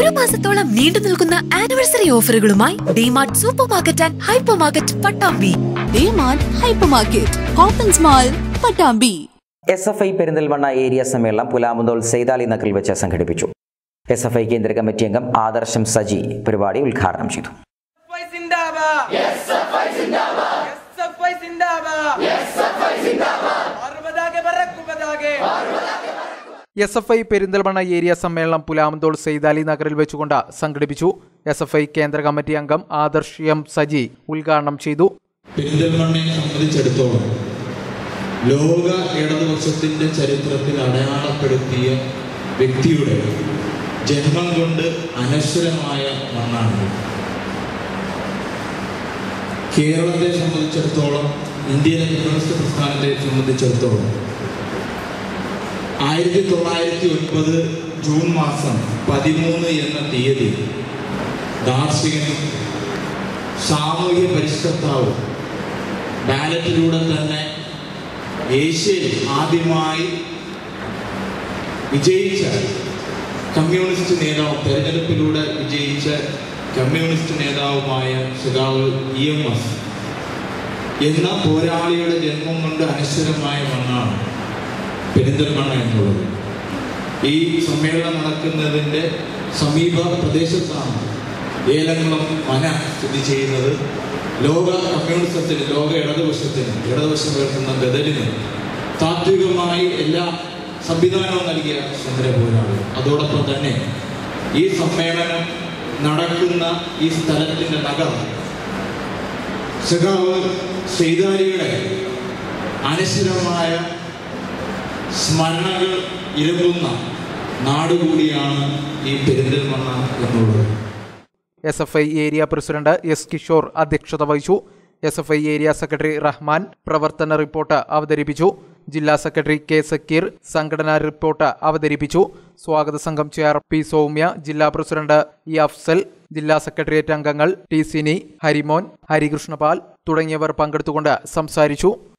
ഒരു മാസത്തോളം നീണ്ടു നിൽക്കുന്ന ആനിവേഴ്സറി ഓഫറുകളുമായി DMart super market and hyper market Pattambi DMart hyper market കോപ്പൻസ് mall Pattambi S F I Perinthalmanna area സമ്മേളനം പുലാമുന്തോൾ സെയ്താലി നഗറിൽ വെച്ച് സംഘടിപ്പിച്ചു എസ് എഫ് ഐ കേന്ദ്ര കമ്മിറ്റി അംഗം ആദർശം സജി പരിപാടി ഉദ്ഘാടനം ചെയ്തു എസ്എഫ്ഐ സിന്ദാബാദ് എസ്എഫ്ഐ സിന്ദാബാദ് എസ്എഫ്ഐ സിന്ദാബാദ് ഭാരതപതാകെ പറക്കുപതാകെ S F I Perinthalmanna area സമ്മേളനം പുലാമന്തോൾ സെയ്താലി നഗറിൽ വെച്ചുകൊണ്ട് സംഘടിപ്പിച്ചു എസ് എഫ് ഐ കേന്ദ്ര കമ്മിറ്റി അംഗം ആദർശ് എം സജി ഉദ്ഘാടനം ചെയ്തു പെരിന്തൽമണ്ണയെ സംബന്ധിച്ചിടത്തോളം ലോക ഇടതുപക്ഷത്തിന്റെ ചരിത്രത്തിൽ അടയാളപ്പെടുത്തിയ വ്യക്തിയുടെ ജന്മം കൊണ്ട് അനശ്വരമായ മണ്ണാണ് കേരളത്തെ സംബന്ധിച്ചിടത്തോളം ഇന്ത്യയിലെ കമ്മ്യൂണിസ്റ്റ് പ്രസ്ഥാനത്തെ സംബന്ധിച്ചിടത്തോളം ആയിരത്തി തൊള്ളായിരത്തി ഒൻപത് ജൂൺ മാസം പതിമൂന്ന് എന്ന തീയതി ദാർശനികനും സാമൂഹ്യ പരിഷ്കർത്താവും ബാലറ്റിലൂടെ തന്നെ ഏഷ്യയിൽ ആദ്യമായി വിജയിച്ച കമ്മ്യൂണിസ്റ്റ് നേതാവ് തെരഞ്ഞെടുപ്പിലൂടെ വിജയിച്ച കമ്മ്യൂണിസ്റ്റ് നേതാവുമായ സഖാവ് ഇ എം എസ് എന്ന പോരാളിയുടെ ജന്മം കൊണ്ട് അനശ്വരമായ മണ്ണാണ് പെരിന്തൽമണ്ണ എന്നുള്ളത് ഈ സമ്മേളനം നടക്കുന്നതിൻ്റെ സമീപ പ്രദേശത്താണ് ഏലംകുളം മന സ്ഥിതി ചെയ്യുന്നത് ലോക കമ്മ്യൂണിസത്തിന് ലോക ഇടതുപക്ഷത്തിന് ഇടതുപക്ഷം ഉയർത്തുന്ന ബദലിന് താത്വികമായി എല്ലാ സംവിധാനവും നൽകിയ സമര പോരാളി അതോടൊപ്പം തന്നെ ഈ സമ്മേളനം നടക്കുന്ന ഈ സ്ഥലത്തിന്റെ നഗർ സഖാവ് ശ്രീതാരിയുടെ അനശ്വരമായ സ്മരണകൾ ഇരമ്പുന്ന നാടുകൂടിയാണ് ഈ പെരിന്തൽമണ്ണ എന്നുള്ളത് S F I area president S Kishore അധ്യക്ഷത വഹിച്ചു S F I area secretary Rahman പ്രവർത്തന റിപ്പോർട്ട് അവതരിപ്പിച്ചു ജില്ലാ സെക്രട്ടറി കെ സക്കീർ സംഘടനാ റിപ്പോർട്ട് അവതരിപ്പിച്ചു സ്വാഗത സംഘം ചെയർ പി സൗമ്യ ജില്ലാ പ്രസിഡന്റ് ഇ അഫ്സൽ ജില്ലാ സെക്രട്ടേറിയറ്റ് അംഗങ്ങൾ ടി സിനി ഹരിമോൻ ഹരികൃഷ്ണപാൽ തുടങ്ങിയവർ പങ്കെടുത്തുകൊണ്ട് സംസാരിച്ചു